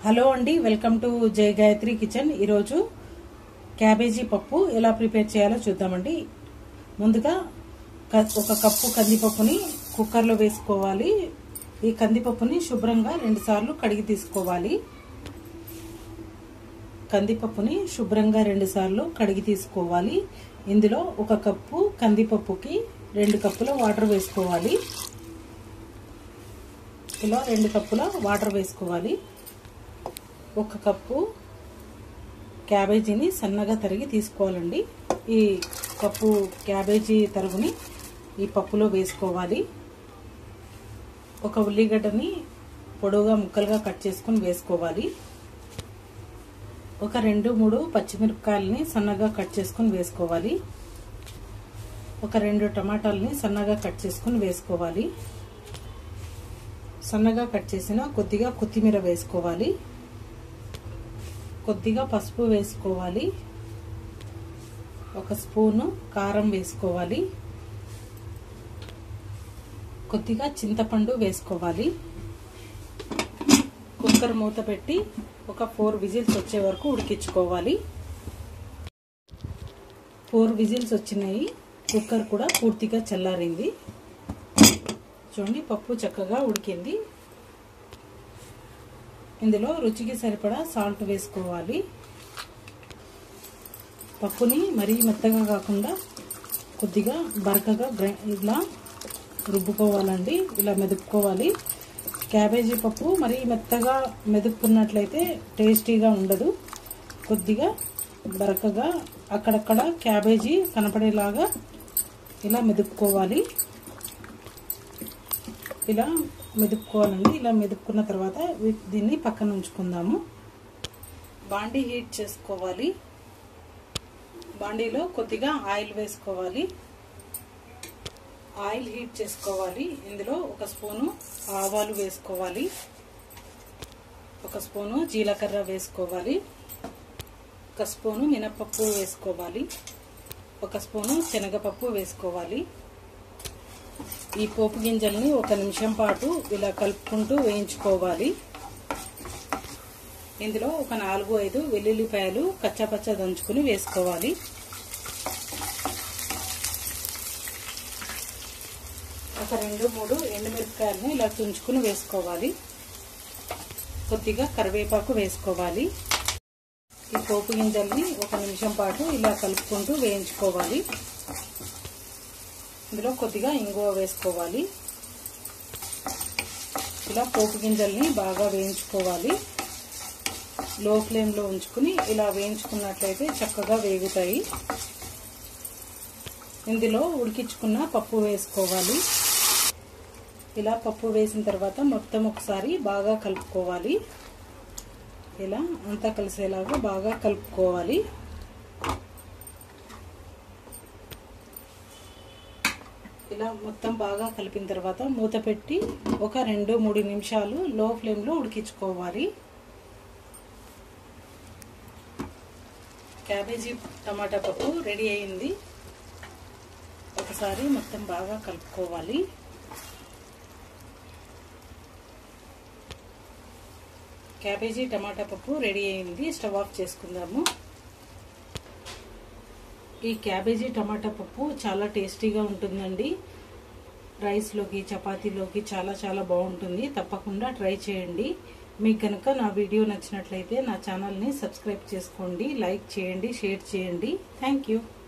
hello అండి welcome to Jaya Gayatri kitchen ఈరోజు cabbage పప్పు ఎలా ప్రిపేర్ చేయాలో చూద్దామండి ముందుగా క- ఒక కప్పు కందిపప్పుని కుక్కర్లో వేసుకోవాలి ఈ కందిపప్పుని శుభ్రంగా రెండుసార్లు కడిగి తీసుకోవాలి కందిపప్పుని శుభ్రంగా రెండుసార్లు కడిగి తీసుకోవాలి ఇందులో ఒక కప్పు కందిపప్పుకి రెండు కప్పుల వాటర్ వేసుకోవాలి ఇలా రెండు కప్పుల వాటర్ వేసుకోవాలి ఒక కప్పు క్యాబేజీని సన్నగా తరిగి తీసుకోవాలండి ఈ కప్పు క్యాబేజీ తరుగుని ఈ పప్పులో వేసుకోవాలి ఒక ఉల్లిగడ్డని పొడవుగా ముక్కలుగా కట్ చేసుకొని వేసుకోవాలి ఒక రెండు మూడు పచ్చిమిరపకాయలని సన్నగా కట్ చేసుకొని వేసుకోవాలి ఒక రెండు టమాటాలని సన్నగా కట్ చేసుకొని వేసుకోవాలి సన్నగా కట్ చేసిన కొద్దిగా కొత్తిమీర వేసుకోవాలి కొద్దిగా పసుపు వేసుకోవాలి ఒక స్పూను కారం వేసుకోవాలి కొద్దిగా చింతపండు వేసుకోవాలి కుక్కర్ మూత పెట్టి ఒక ఫోర్ విజిల్స్ వచ్చే వరకు ఉడికించుకోవాలి ఫోర్ విజిల్స్ వచ్చినాయి కుక్కర్ కూడా పూర్తిగా చల్లారింది చూడండి పప్పు చక్కగా ఉడికింది ఇందులో రుచికి సరిపడా సాల్ట్ వేసుకోవాలి పప్పుని మరీ మెత్తగా కాకుండా కొద్దిగా బరకగా ఇలా రుబ్బుకోవాలండి ఇలా మెదుపుకోవాలి క్యాబేజీ పప్పు మరీ మెత్తగా మెదుపుకున్నట్లయితే టేస్టీగా ఉండదు కొద్దిగా బరకగా అక్కడక్కడ క్యాబేజీ కనపడేలాగా ఇలా మెదుపుకోవాలి ఇలా మెదుపుకోవాలండి ఇలా మెదుపుకున్న తర్వాత దీన్ని పక్కన ఉంచుకుందాము బాండీ హీట్ చేసుకోవాలి బాండీలో కొద్దిగా ఆయిల్ వేసుకోవాలి ఆయిల్ హీట్ చేసుకోవాలి ఇందులో ఒక స్పూను ఆవాలు వేసుకోవాలి ఒక స్పూను జీలకర్ర వేసుకోవాలి ఒక స్పూను మినపప్పు వేసుకోవాలి ఒక స్పూను శనగపప్పు వేసుకోవాలి ఈ పోపు గింజల్ని ఒక నిమిషం పాటు ఇలా కలుపుకుంటూ వేయించుకోవాలి ఇందులో ఒక నాలుగు ఐదు వెల్లుల్లిపాయలు కచ్చాపచ్చ దంచుకుని వేసుకోవాలి ఒక రెండు మూడు ఎండుమిరపకాయలను ఇలా తుంచుకుని వేసుకోవాలి కొద్దిగా కరివేపాకు వేసుకోవాలి ఈ పోపు గింజల్ని ఒక నిమిషం పాటు ఇలా కలుపుకుంటూ వేయించుకోవాలి ఇందులో కొద్దిగా ఇంగువ వేసుకోవాలి ఇలా పోపు గింజల్ని బాగా వేయించుకోవాలి లో ఫ్లేమ్లో ఉంచుకుని ఇలా వేయించుకున్నట్లయితే చక్కగా వేగుతాయి ఇందులో ఉడికించుకున్న పప్పు వేసుకోవాలి ఇలా పప్పు వేసిన తర్వాత మొత్తం ఒకసారి బాగా కలుపుకోవాలి ఇలా అంతా కలిసేలాగా బాగా కలుపుకోవాలి ఇలా మొత్తం బాగా కలిపిన తర్వాత మూత పెట్టి ఒక రెండు మూడు నిమిషాలు లో ఫ్లేమ్లో ఉడికించుకోవాలి క్యాబేజీ టమాటా పప్పు రెడీ అయింది ఒకసారి మొత్తం బాగా కలుపుకోవాలి క్యాబేజీ టమాటా పప్పు రెడీ అయింది స్టవ్ ఆఫ్ చేసుకుందాము ఈ క్యాబేజీ టమాటా పప్పు చాలా టేస్టీగా ఉంటుందండి రైస్లోకి చపాతీలోకి చాలా చాలా బాగుంటుంది తప్పకుండా ట్రై చేయండి మీకు కనుక నా వీడియో నచ్చినట్లయితే నా ఛానల్ని సబ్స్క్రైబ్ చేసుకోండి లైక్ చేయండి షేర్ చేయండి థ్యాంక్ యూ